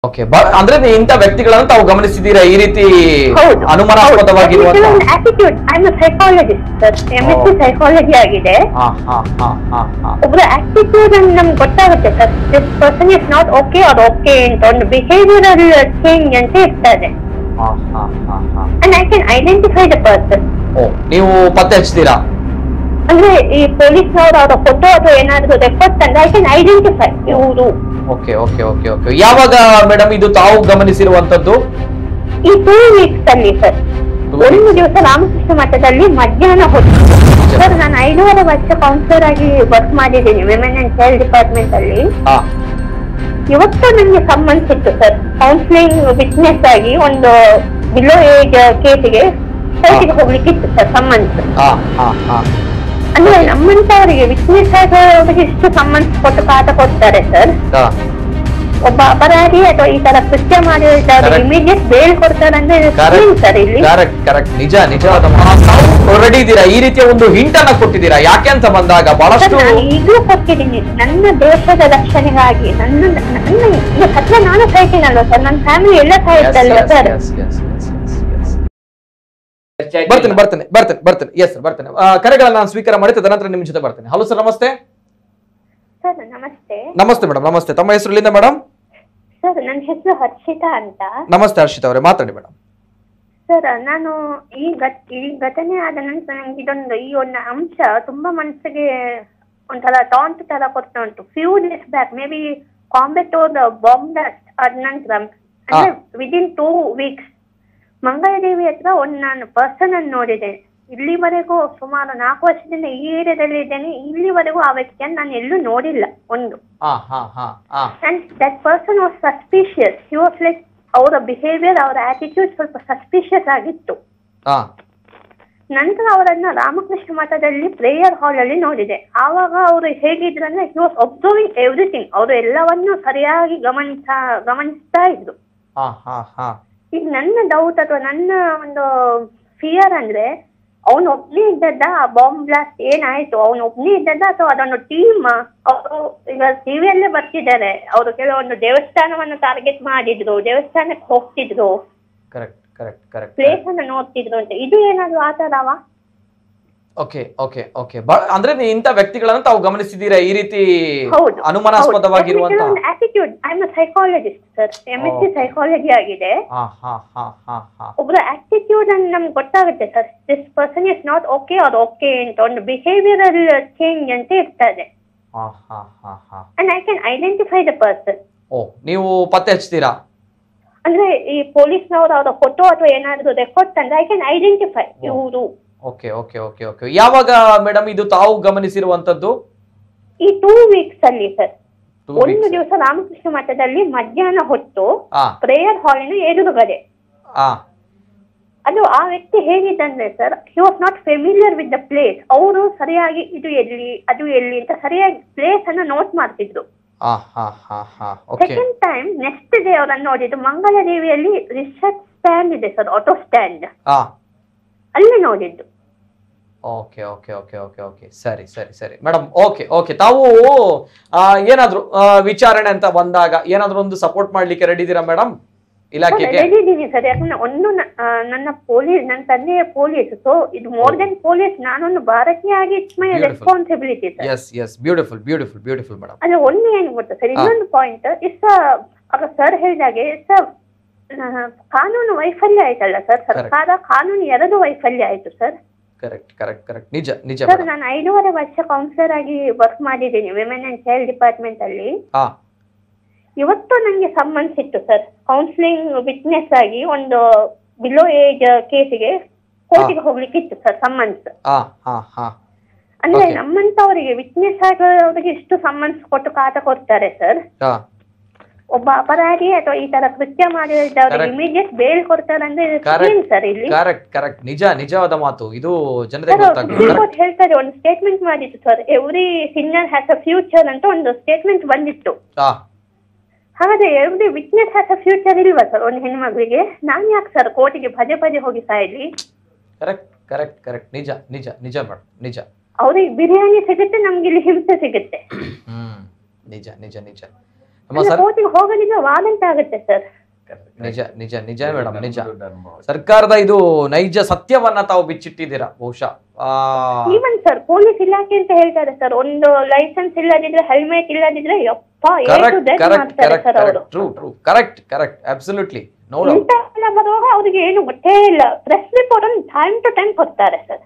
Okay ಅಂದ್ರೆ ನೀವು ಇಂಥ ವ್ಯಕ್ತಿಗಳನ್ನು ತಾವು ಗಮನಿಸಿದ್ದೀರಾ ಈ ರೀತಿ ಹೌದು ಅನುಮಾನಾಸ್ಪದವಾಗಿರುವಂತ attitude I am psychologist sir M S C ಓ. ಸೈಕಾಲಜಿ ಆಗಿದೆ ಹಾ ಹಾ ಹಾ ಹಾ ಹಾ ಒಬ್ಬರ ಆಟಿಟ್ಯೂಡ್ ಅನ್ನು ನಮ್ಗೆ ಗೊತ್ತಾಗುತ್ತೆ sir this person is not okay or okay ಅಂತ ಒಂದು ಬಿಹೇವಿಯರಲ್ ಚೇಂಜ್ ಅಂತ ಇರ್ತದೆ ಹಾ ಹಾ ಹಾ ಹಾ and I can identify the person ಓ ನೀವು ಪತ್ತೆ ಹಚ್ತೀರಾ ಅಂದ್ರೆ ಈ ಪೊಲೀಸ್ನವರು ಅವರ ಫೋಟೋ ಅಥವಾ ಏನಾದ್ರು ರೆಫರ್ ತಂದ್ರೆ ಐ ಕ್ಯಾನ್ ಐಡೆಂಟಿಫೈ ಇವರು ಓಕೆ ಓಕೆ ಓಕೆ ಓಕೆ ಯಾವಾಗ ಮೇಡಮ್ ಇದು ತಾವು ಗಮನಿಸಿರುವಂತದ್ದು ಈ ಟೂ ವೀಕ್ಸ್ ಅಲ್ಲಿ ಸರ್ Two ಒಂದು weeks. ದಿವಸ ರಾಮಕೃಷ್ಣ ಮಠದಲ್ಲಿ ಮಧ್ಯಾಹ್ನ ಹೊತ್ತು ಸರ್ ನಾನು ಐದೂವರೆ ವರ್ಷ ಕೌನ್ಸಿಲರ್ ಆಗಿ ವರ್ಕ್ ಮಾಡಿದ್ದೀನಿ ವಿಮೆನ್ ಅಂಡ್ ಚೈಲ್ಡ್ ಡಿಪಾರ್ಟ್ಮೆಂಟ್ ಅಲ್ಲಿ ಹಾ ಇವತ್ತು ನನಗೆ ಸಂಬಂಧಿಸಿತ್ತು ಸರ್ ಕೌನ್ಸಿಲಿಂಗ್ ವಿಟ್ನೆಸ್ ಆಗಿ ಒಂದು ಬಿಲೋ ಏಜ್ ಕೇಸಿಗೆ ಕೋರ್ಟಿಗೆ ಹೋಗ್ಲಿಕ್ಕಿತ್ತು ಸರ್ ಸಂಬಂಧ ಹಾ ಹಾ ಹಾ ಅಂದ್ರೆ ನಮ್ಮಂತವರಿಗೆ ವಿಟ್ನೆಸ್ ಆಗೋರಿಗೆ ಇಷ್ಟು ಸಂಬಂಧ ಕೊಟ್ಟು ಕಾಟ ಕೊಡ್ತಾರೆ ಸರ್ ಹಾ ಒಬ್ಬ ಅಪರಾಧಿ ಅಥವಾ ಈ ತರ ಕೃತ್ಯ ಮಾಡಿರ್ತಾರೆ Correct. ಇಮಿಡಿಯೇಟ್ ಬೇಲ್ ಕೊಡ್ತಾರೆ ಅಂದ್ರೆ ಏನ್ ಸರ್ ಇಲ್ಲಿ ಕರೆಕ್ಟ್ ಕರೆಕ್ಟ್ ನಿಜ ನಿಜವಾದ ಮಾತು. ತಾವು ರೆಡಿ ಇದ್ದೀರಾ ಈ ರೀತಿಯ ಒಂದು ಹಿಂಟ್ ಅನ್ನ ಕೊಟ್ಟಿದ್ದೀರಾ ಯಾಕೆ ಅಂತ ಬಂದಾಗ ಸರ್ ಬಹಳಷ್ಟು ನಾನು ಈಗಲೂ ಕೊಟ್ಟಿದ್ದೀನಿ ನನ್ನ ದೇಶದ ರಕ್ಷಣೆಗಾಗಿ ನನ್ನ ನನ್ನ ಈಗ ಸತ್ಯ ನಾನು ಸಾಯ್ತೀನಲ್ವ ಸರ್ ನನ್ನ ಫ್ಯಾಮಿಲಿ ಎಲ್ಲ Yes, ಸಾಯ್ತಲ್ವ yes, sir yes, yes, yes, yes, yes. ಬರ್ತೇನೆ ಬರ್ತೇನೆ ಬರ್ತೇನೆ ಬರ್ತೇನೆ ಎಸ್ ಸರ್ ಬರ್ತೇನೆ ಆ, ಕರೆಗಳನ್ನ ನಾನು ಸ್ವೀಕಾರ ಮಾಡಿ ತದನಂತರ ನಿಮ್ಮ ಜೊತೆ ಬರ್ತೇನೆ ಹಲೋ ಸರ್ ನಮಸ್ತೆ ಸರ್ ನಮಸ್ತೆ ನಮಸ್ತೆ ಮೇಡಮ್ ನಮಸ್ತೆ ತಮ್ಮ ಹೆಸರು ಎಲ್ಲಿಂದ ಮೇಡಮ್ ಸರ್ ನನ್ನ ಹೆಸರು ಹರ್ಷಿತಾ ಅಂತ ನಮಸ್ತೆ ಹರ್ಷಿತ್ ಅವರೇ ಮಾತಾಡಿ ಮೇಡಮ್ ಸರ್ ನಾನು ಈ ಘಟ್ ಈ ಘಟನೆ ಆದ ನಂತರ ನಂಗೆ ಇದೊಂದು ಈ ಒಂದು ಅಂಶ ತುಂಬಾ ಮನಸ್ಸಿಗೆ ಒಂಥರ ಟಾಂಟ್ ತರ ಕೊಡ್ತಾ ಉಂಟು few days back maybe ಕಾಂಬೆಟ್ ಬಾಂಬ್ ಬ್ಲಾಸ್ಟ್ ಆದ ನಂತರ ಅಂದ್ರೆ ವಿದಿನ್ ಟೂ ವೀಕ್ಸ್ ಮಂಗಳದೇವಿ ಹತ್ರ ಒಂದು ನಾನು ಪರ್ಸನ್ ಅನ್ನು ನೋಡಿದೆ ಇಲ್ಲಿವರೆಗೂ ಸುಮಾರು ನಾಲ್ಕು ವರ್ಷದಿಂದ ಈ ಏರಿಯಾದಲ್ಲಿ ಇದ್ದೇನೆ ಇಲ್ಲಿವರೆಗೂ ಆ ವ್ಯಕ್ತಿಯನ್ನು ನಾನು ಎಲ್ಲೂ ನೋಡಿಲ್ಲ ಒಂದು ಹಾ ಹಾ ಹಾ ಹಾ and that person was suspicious he was like ಅವರ ಬಿಹೇವಿಯರ್ ಅವರ ಆಟಿಟ್ಯೂಡ್ ಸ್ವಲ್ಪ ಸಸ್ಪಿಷಿಯಸ್ ಆಗಿತ್ತು ಹಾ ನಂತರ ಅವರನ್ನ ರಾಮಕೃಷ್ಣ ಮಠದಲ್ಲಿ ಪ್ರೇಯರ್ ಹಾಲ್ ಅಲ್ಲಿ ನೋಡಿದೆ ಆವಾಗ ಅವರು ಹೇಗಿದ್ರಂದ್ರೆ ಹಿ ವಾಸ್ ಅಬ್ಸರ್ವಿಂಗ್ ಎವ್ರಿಥಿಂಗ್ ಅವರು ಎಲ್ಲವನ್ನೂ ಸರಿಯಾಗಿ ಗಮನಿಸ ಗಮನಿಸ್ತಾ ಇದ್ರು ಹಾ ಹಾ ಹಾ ಈಗ ನನ್ನ ಡೌಟ್ ಅಥವಾ ನನ್ನ ಒಂದು ಫಿಯರ್ ಅಂದ್ರೆ ಅವನು ಒಬ್ನೇ ಇದ್ದದ್ದ ಆ ಬಾಂಬ್ ಬ್ಲಾಸ್ಟ್ ಏನಾಯ್ತು ಅವನು ಒಬ್ನೇ ಇದ್ದದ್ದ ಅಥವಾ ಅದೊಂದು ಟೀಮ್ ಅವರು ಈಗ ಟಿವಿಯಲ್ಲೇ ಬರ್ತಿದ್ದಾರೆ ಅವರು ಕೆಲವೊಂದು ದೇವಸ್ಥಾನವನ್ನು ಟಾರ್ಗೆಟ್ ಮಾಡಿದ್ರು ದೇವಸ್ಥಾನಕ್ಕೆ ಹೋಗ್ತಿದ್ರು ಕರೆಕ್ಟ್ ಕರೆಕ್ಟ್ ಕರೆಕ್ಟ್ ಪ್ಲೇಸ್ ಅನ್ನು ನೋಡ್ತಿದ್ರು ಅಂತ ಇದು ಏನಾದ್ರು ಆತರವಾ ಓಕೆ ಓಕೆ ಓಕೆ ಅಂದ್ರೆ ನೀವು ಇಂಥ ವ್ಯಕ್ತಿಗಳನ್ನು ತಾವು ಗಮನಿಸಿದ್ದೀರಾ ಈ ರೀತಿ ಹೌದು ಅನುಮಾನಾಸ್ಪದವಾಗಿರುವಂತ attitude I am psychologist sir M S C Okay. Psychology ಆಗಿದೆ ಹಾ ಹಾ ಹಾ ಹಾ ಹಾ ಒಬ್ಬರ ಆಟಿಟ್ಯೂಡ್ ಅನ್ನು ನಮ್ಗೆ ಗೊತ್ತಾಗುತ್ತೆ sir this person is not okay or okay ಅಂತ ಒಂದು ಬಿಹೇವಿಯರಲ್ ಚೇಂಜ್ ಅಂತ ಇರ್ತದೆ ಹಾ ಹಾ ಹಾ ಹಾ and I can identify the person ಓ ನೀವು ಪತ್ತೆ ಹಚ್ತೀರಾ ಅಂದ್ರೆ ಈ ಪೊಲೀಸ್ನವರು ಅವರ ಫೋಟೋ ಅಥವಾ ಏನಾದ್ರು ರೆಕಾರ್ಡ್ ತಂದ್ರೆ ಐ ಕ್ಯಾನ್ ಐಡೆಂಟಿಫೈ ಇವರು ಓಕೆ ಓಕೆ ಓಕೆ ಓಕೆ ಯಾವಾಗ ಮೇಡಮ್ ಇದು ತಾವು ಗಮನಿಸಿರುವಂತದ್ದು ಈ ಟೂ ವೀಕ್ಸ್ ಅಲ್ಲಿ ಸರ್ Two ಒಂದು weeks. ದಿವಸ ರಾಮಕೃಷ್ಣ ಮಠದಲ್ಲಿ ಮಧ್ಯಾಹ್ನ ಹೊತ್ತು ಹಾ ಪ್ರೇಯರ್ ಹಾಲಿನ ಎದುರುಗಡೆ ಹಾ ಅದು ಆ ವ್ಯಕ್ತಿ ಹೇಗಿದ್ದಂದ್ರೆ sir he was not familiar with the place ಅವರು ಸರಿಯಾಗಿ ಇದು ಎಲ್ಲಿ ಅದು ಎಲ್ಲಿ ಅಂತ ಸರಿಯಾಗಿ ಪ್ಲೇಸ್ ಅನ್ನ ನೋಟ್ ಮಾಡ್ತಿದ್ರು ಹಾ ಹಾ ಹಾ ಹಾ okay second time next day ಅವರನ್ನು ನೋಡಿದ್ದು ಮಂಗಳದೇವಿಯಲ್ಲಿ ರಿಸರ್ಚ್ ಸ್ಟ್ಯಾಂಡ್ ಇದೆ ಸರ್ ಆಟೋ ಸ್ಟ್ಯಾಂಡ್ ಹಾ ಅಲ್ಲಿ ನೋಡಿದ್ದು okay okay okay okay okay ಸರಿ ಸರಿ ಸರಿ ಮೇಡಮ್ ಓಕೆ ಓಕೆ ತಾವು ಆ, ಏನಾದ್ರು ಆ, ವಿಚಾರಣೆ ಅಂತ ಬಂದಾಗ ಏನಾದ್ರು ಒಂದು ಸಪೋರ್ಟ್ ಮಾಡ್ಲಿಕ್ಕೆ ರೆಡಿ ಇದ್ದೀರಾ ಮೇಡಮ್ ಇಲಾಖೆಗೆ ಇದ್ದೀನಿ ಸರ್ ಯಾಕಂದ್ರೆ ಒಂದು ನ- ಆ, ನನ್ನ ಪೊಲೀಸ್ ನನ್ನ ತಂದೆಯ ಪೊಲೀಸ್ ಸೊ ಇದು ಮೋರ್ ದೆನ್ ಪೊಲೀಸ್ ನಾನೊಂದು ಭಾರತೀಯ ಆಗಿ it's my Beautiful. Responsibility sir yes yes beautiful beautiful beautiful madam ಅದ್ರ ಒಂದು ಏನು ಗೊತ್ತಾ ಸರ್ ಇನ್ನೊಂದು ಪಾಯಿಂಟ್ ಇಷ್ಟ ಆಗ ಸರ್ ಹೇಳಿದಾಗೆ ಇಷ್ಟ ಕಾನೂನು ವೈಫಲ್ಯ ಆಯ್ತಲ್ಲ ಸರ್ ಸರ್ಕಾರ ಕಾನೂನು ಎರಡು ವೈಫಲ್ಯ ಆಯ್ತು ಸರ್ ಕರೆಕ್ಟ್ ಕರೆಕ್ಟ್ ಕರೆಕ್ಟ್ ನಿಜ ನಿಜ ಸರ್ ಮೇಡಮ್ ನಾನು ಐದೂವರೆ ವರ್ಷ ಕೌನ್ಸಿಲರ್ ಆಗಿ ವರ್ಕ್ ಮಾಡಿದ್ದೀನಿ ವಿಮೆನ್ ಅಂಡ್ ಚೈಲ್ಡ್ ಡಿಪಾರ್ಟ್ಮೆಂಟ್ ಅಲ್ಲಿ ಹಾ ಇವತ್ತು ನನಗೆ ಸಂಬಂಧಿಸಿತ್ತು ಸರ್ ಕೌನ್ಸಿಲಿಂಗ್ ವಿಟ್ನೆಸ್ ಆಗಿ ಒಂದು ಬಿಲೋ ಏಜ್ ಕೇಸಿಗೆ ಕೋರ್ಟಿಗೆ ಹೋಗ್ಲಿಕ್ಕಿತ್ತು ಸರ್ ಸಂಬಂಧ ಹಾ ಹಾ ಹಾ ಅಂದ್ರೆ Okay. ನಮ್ಮಂತವರಿಗೆ ವಿಟ್ನೆಸ್ ಆಗೋರಿಗೆ ಇಷ್ಟು ಸಂಬಂಧ ಕೊಟ್ಟು ಕಾಟ ಕೊಡ್ತಾರೆ ಸರ್ ಹಾ ಒಬ್ಬ ಅಪರಾಧಿ ಅಥವಾ ಈ ತರ ಕೃತ್ಯ ಮಾಡಿದವ್ರಿಗೆ Correct. ಇಮಿಡಿಯೇಟ್ ಬೇಲ್ ಕೊಡ್ತಾರೆ ಅಂದ್ರೆ Correct. ಏನ್ ಸರ್ ಇಲ್ಲಿ ಕರೆಕ್ಟ್ ಕರೆಕ್ಟ್ ನಿಜ ನಿಜವಾದ ಮಾತು ಇದು ಜನತೆಗೆ ಸರ್ ಗೊತ್ತಾಗ್ತದೆ ಸುಪ್ರೀಂ Correct. ಕೋರ್ಟ್ ಹೇಳ್ತಾರೆ ಒಂದು ಸ್ಟೇಟ್ಮೆಂಟ್ ಮಾಡಿತ್ತು sir every sinner has a future ಅಂತ ಒಂದು ಸ್ಟೇಟ್ಮೆಂಟ್ ಬಂದಿತ್ತು ಹಾ ಹಾಗಾದ್ರೆ every witness has a future ಇಲ್ವಾ ಸರ್ ಒಂದು ಹೆಣ್ಮಗಳಿಗೆ ನಾನ್ ಯಾಕೆ ಸರ್ ಕೋರ್ಟಿಗೆ ಪದೇ ಪದೇ ಹೋಗಿ ಸಾಯ್ಲಿ ಕರೆಕ್ಟ್ ಕರೆಕ್ಟ್ ಕರೆಕ್ಟ್ ನಿಜ ನಿಜ ನಿಜ ಮೇಡಮ್ ನಿಜ ಅವ್ರಿಗೆ ಬಿರಿಯಾನಿ ಸಿಗುತ್ತೆ ನಮ್ಗೆ ಇಲ್ಲಿ ಹಿಂಸೆ ಸಿಗುತ್ತೆ ಹ್ಮ್ ನಿಜ ನಿಜ ನಿಜ ಅಮ್ಮ ಸರ್ ಕೋರ್ಟಿಗೆ ಹೋಗೋದಿದ್ರೆ ವಾದಂತ ಆಗುತ್ತೆ ಸರ್ ನಿಜ ನಿಜ ನಿಜ ಮೇಡಮ್ ನಿಜ ಸರ್ಕಾರದ ಇದು ನೈಜ ಸತ್ಯವನ್ನ ತಾವು ಬಿಚ್ಚಿಟ್ಟಿದ್ದೀರಾ ಬಹುಶಃ ಆ, ಈವನ್ ಸರ್ ಪೊಲೀಸ್ ಇಲಾಖೆ ಅಂತ ಹೇಳ್ತಾರೆ ಸರ್ ಒಂದು ಲೈಸೆನ್ಸ್ ಇಲ್ಲದಿದ್ರೆ ಹೆಲ್ಮೆಟ್ ಇಲ್ಲದಿದ್ರೆ ಯಪ್ಪ ಏನು ಕರೆಕ್ಟ್ ಡೆತ್ ಕರೆಕ್ಟ್ ಮಾಡ್ತಾರೆ ಕರೆಕ್ಟ್ ಸರ್ ಅವರು correct true true correct correct absolutely no doubt ಇಂಥ ಎಲ್ಲ ಬರುವಾಗ ಅವ್ರಿಗೆ ಏನು ಗೊತ್ತೇ ಇಲ್ಲ ಪ್ರೆಸ್ ರಿಪೋರ್ಟ್ ಅನ್ನು ಟೈಮ್ ಟು ಟೈಮ್ ಕೊಡ್ತಾರೆ ಸರ್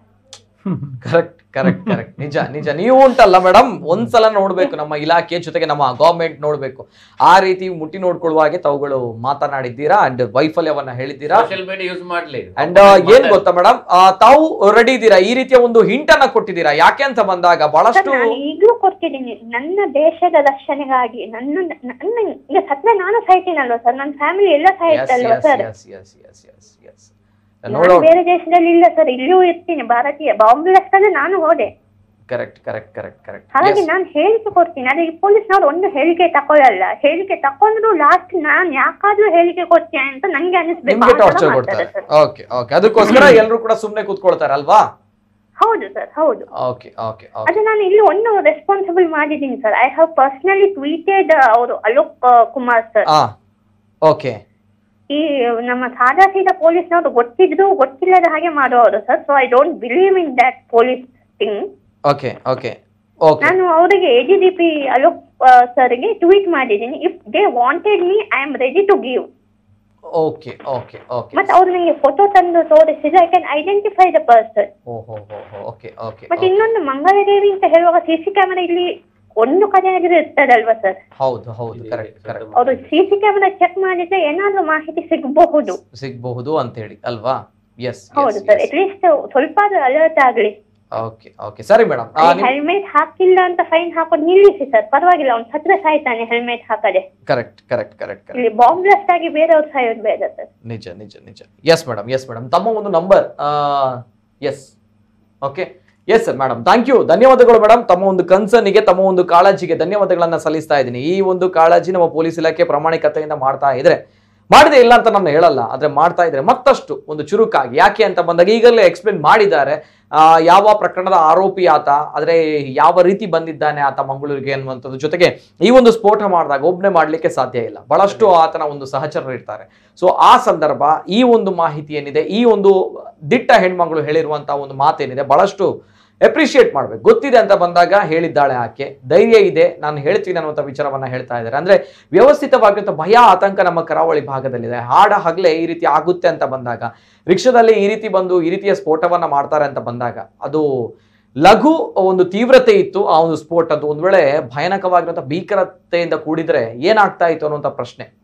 ಕರೆಕ್ಟ್ ಕರೆಕ್ಟ್ ಕರೆಕ್ಟ್ ನಿಜ ನಿಜ ನೀವು ಉಂಟಲ್ಲ ಮೇಡಮ್ ಒಂದ್ಸಲ ನೋಡ್ಬೇಕು ನಮ್ಮ ಇಲಾಖೆ ಜೊತೆಗೆ ನಮ್ಮ ಗವರ್ಮೆಂಟ್ ನೋಡ್ಬೇಕು ಆ ರೀತಿ ಮುಟ್ಟಿ ನೋಡ್ಕೊಳ್ಳುವ ಹಾಗೆ ತಾವುಗಳು ಮಾತನಾಡಿದ್ದೀರಾ ಅಂಡ್ ವೈಫಲ್ಯವನ್ನ ಹೇಳಿದ್ದೀರಾ ಸೋಷಿಯಲ್ ಮೀಡಿಯಾ ಯೂಸ್ ಮಾಡ್ಲಿ ಅಂಡ್ ಏನ್ ಗೊತ್ತಾ ಮೇಡಮ್ ತಾವು ರೆಡಿ ಇದ್ದೀರಾ ಈ ರೀತಿಯ ಒಂದು ಹಿಂಟ್ ಅನ್ನ ಕೊಟ್ಟಿದ್ದೀರಾ ಯಾಕೆ ಅಂತ ಬಂದಾಗ ಸರ್ ಬಹಳಷ್ಟು ನಾನು ಈಗಲೂ ಕೊಡ್ತಿದ್ದೀನಿ ನನ್ನ ದೇಶದ ರಕ್ಷಣೆಗಾಗಿ ನನ್ನ ನನ್ನ ಈಗ ಸತ್ರೆ ನಾನು ಸಾಯ್ತೀನಲ್ವಾ ಸರ್ ನನ್ನ ಫ್ಯಾಮಿಲಿ ಎಲ್ಲ ಎಸ್ ಸಾಯ್ತಲ್ವಾ yes sir yes yes yes yes yes ನಾನು ನೋಡೋ ಬೇರೆ ದೇಶದಲ್ಲಿ ಇಲ್ಲ ಸರ್ ಇಲ್ಲೂ ಇರ್ತೀನಿ ಭಾರತೀಯ ಬಾಂಬ್ ಬ್ಲಾಸ್ಟ್ ಅಂದ್ರೆ ನಾನು ಹೋದೆ ಕರೆಕ್ಟ್ ಕರೆಕ್ಟ್ ಕರೆಕ್ಟ್ ಕರೆಕ್ಟ್ ಹಾಗಾಗಿ ನಾನು ಹೇಳಿಕೆ ಕೊಡ್ತೀನಿ ಆದ್ರೆ ಈ ಪೊಲೀಸ್ನವ್ರು ಒಂದು ಹೇಳಿಕೆ ತಗೊಳ್ಳಲ್ಲ ಹೇಳಿಕೆ ತಕೊಂಡ್ರು ಲಾಸ್ಟ್ ನಾನ್ ಯಾಕಾದ್ರೂ ಹೇಳಿಕೆ ಕೊಡ್ತೀನಿ ಅಂತ ನಂಗೆ ಅನಿಸ್ಬೇಕು ನಿಮ್ಗೆ ಆ ಥರ ಟಾರ್ಚರ್ ಮಾಡ್ತಾರೆ ಕೊಡ್ತಾರೆ ಸರ್ ಓಕೆ ಓಕೆ ಅದಕ್ಕೋಸ್ಕರ ಎಲ್ಲರೂ ಕೂಡ ಸುಮ್ನೆ ಕೂತ್ಕೊಳ್ತಾರೆ ಅಲ್ವಾ ಹೌದು ಸರ್ ಹೌದು ಓಕೆ ಓಕೆ ಓಕೆ ಅದು ನಾನು ಇಲ್ಲಿ ಒಂದು ರೆಸ್ಪಾನ್ಸಿಬಲ್ ಮಾಡಿದ್ದೀನಿ sir I have personally tweeted ಅವರು ಅಲೋಕ್ ಆ, ಕುಮಾರ್ ಸರ್ ಆ ಓಕೆ ಈ ನಮ್ಮ ಸಾದಾ ಸೀದಾ ಪೊಲೀಸ್ನವರು ಗೊತ್ತಿದ್ರು ಗೊತ್ತಿಲ್ಲದ ಹಾಗೆ ಮಾಡುವವರು sir so I don't believe in that police thing okay okay okay ನಾನು ಅವರಿಗೆ A G D P Alok ಸರ್ಗೆ ಟ್ವೀಟ್ ಮಾಡಿದ್ದೀನಿ if they wanted me I am ready to give okay okay okay ಮತ್ತೆ ಅವ್ರು ನನಗೆ ಫೋಟೋ ತಂದು ತೋರಿಸಿದ್ರೆ I can identify the person ಓ ಹೋ ಹೋ ಓಕೆ ಓಕೆ ಮತ್ತೆ ಇನ್ನೊಂದು ಮಂಗಳದೇವಿ ಅಂತ ಹೇಳುವಾಗ ಸಿ ಸಿ ಕ್ಯಾಮೆರಾ ಇಲ್ಲಿ ಒಂದು ಕಡೆ ಆದ್ರೆ ಇರ್ತದಲ್ವಾ ಸರ್ ಹೌದು ಹೌದು ಕರೆಕ್ಟ್ ಕರೆಕ್ಟ್ ಅವರು ಸಿ ಸಿ ಕ್ಯಾಮೆರಾ ಚೆಕ್ ಮಾಡಿದ್ರೆ ಏನಾದ್ರೂ ಮಾಹಿತಿ ಸಿಗಬಹುದು ಸಿಗಬಹುದು ಅಂತ ಹೇಳಿ ಅಲ್ವಾ ಎಸ್ ಹೌದು ಸರ್ ಅಟ್ ಲೀಸ್ಟ್ ಸ್ವಲ್ಪ ಅಲರ್ಟ್ ಆಗ್ಲಿ ಓಕೆ ಓಕೆ ಸರಿ ಮೇಡಮ್ ಹೆಲ್ಮೆಟ್ ಹಾಕಿಲ್ಲ ಅಂತ ಫೈನ್ ಹಾಕೋದು ನಿಲ್ಲಿಸಿ ಸರ್ ಪರವಾಗಿಲ್ಲ ಅವ್ನು ಸತ್ರ ಸಾಯ್ತಾನೆ ಹೆಲ್ಮೆಟ್ ಹಾಕದೆ ಕರೆಕ್ಟ್ ಕರೆಕ್ಟ್ ಕರೆಕ್ಟ್ ಕರೆಕ್ಟ್ ಇಲ್ಲಿ ಬಾಂಬ್ ಬ್ಲಾಸ್ಟ್ ಆಗಿ ಬೇರೆಯವ್ರು ಸಾಯೋದು ಬೇಡ ಸರ್ ನಿಜ ನಿಜ ನಿಜ ಎಸ್ ಮೇಡಮ್ ಎಸ್ ಮೇಡಮ್ ತಮ್ಮ ಒಂದು number yes okay yes sir madam thank you ಧನ್ಯವಾದಗಳು ಮೇಡಮ್ ತಮ್ಮ ಒಂದು ಕನ್ಸರ್ನಿಗೆ ತಮ್ಮ ಒಂದು ಕಾಳಜಿಗೆ ಧನ್ಯವಾದಗಳನ್ನ ಸಲ್ಲಿಸ್ತಾ ಇದ್ದೀನಿ ಈ ಒಂದು ಕಾಳಜಿ ನಮ್ಮ ಪೊಲೀಸ್ ಇಲಾಖೆ ಪ್ರಾಮಾಣಿಕತೆಯಿಂದ ಮಾಡ್ತಾ ಇದ್ರೆ ಮಾಡಿದೆ ಇಲ್ಲ ಅಂತ ನಾನು ಹೇಳಲ್ಲ ಆದ್ರೆ ಮಾಡ್ತಾ ಇದ್ರೆ ಮತ್ತಷ್ಟು ಒಂದು ಚುರುಕಾಗಿ ಯಾಕೆ ಅಂತ ಬಂದಾಗ ಈಗಲೇ ಎಕ್ಸ್ಪ್ಲೇನ್ ಮಾಡಿದ್ದಾರೆ ಆ, ಯಾವ ಪ್ರಕರಣದ ಆರೋಪಿ ಆತ ಆದ್ರೆ ಯಾವ ರೀತಿ ಬಂದಿದ್ದಾನೆ ಆತ ಮಂಗಳೂರಿಗೆ ಅನ್ನುವಂಥದ್ದು ಜೊತೆಗೆ ಈ ಒಂದು ಸ್ಫೋಟ ಮಾಡಿದಾಗ ಒಬ್ಬನೇ ಮಾಡ್ಲಿಕ್ಕೆ ಸಾಧ್ಯ ಇಲ್ಲ ಬಹಳಷ್ಟು ಆತನ ಒಂದು ಸಹಚರರು ಇರ್ತಾರೆ ಸೊ ಆ ಸಂದರ್ಭ ಈ ಒಂದು ಮಾಹಿತಿ ಏನಿದೆ ಈ ಒಂದು ದಿಟ್ಟ ಹೆಣ್ಮಗಳು ಹೇಳಿರುವಂತಹ ಒಂದು ಮಾತೇನಿದೆ ಬಹಳಷ್ಟು ಅಪ್ರಿಷಿಯೇಟ್ ಮಾಡ್ಬೇಕು ಗೊತ್ತಿದೆ ಅಂತ ಬಂದಾಗ ಹೇಳಿದ್ದಾಳೆ ಆಕೆ ಧೈರ್ಯ ಇದೆ ನಾನು ಹೇಳ್ತೀನಿ ಅನ್ನುವಂಥ ವಿಚಾರವನ್ನ ಹೇಳ್ತಾ ಇದ್ದಾರೆ ಅಂದ್ರೆ ವ್ಯವಸ್ಥಿತವಾಗಿರುವಂಥ ಭಯ ಆತಂಕ ನಮ್ಮ ಕರಾವಳಿ ಭಾಗದಲ್ಲಿದೆ ಹಾಡ ಹಗಲೇ ಈ ರೀತಿ ಆಗುತ್ತೆ ಅಂತ ಬಂದಾಗ ರಿಕ್ಷಾದಲ್ಲಿ ಈ ರೀತಿ ಬಂದು ಈ ರೀತಿಯ ಸ್ಫೋಟವನ್ನ ಮಾಡ್ತಾರೆ ಅಂತ ಬಂದಾಗ ಅದು ಲಘು ಒಂದು ತೀವ್ರತೆ ಇತ್ತು ಆ ಒಂದು ಸ್ಫೋಟ ಅದು ಒಂದ್ ವೇಳೆ ಭಯಾನಕವಾಗಿರುವಂಥ ಭೀಕರತೆಯಿಂದ ಕೂಡಿದ್ರೆ ಏನಾಗ್ತಾ ಇತ್ತು ಅನ್ನುವಂಥ ಪ್ರಶ್ನೆ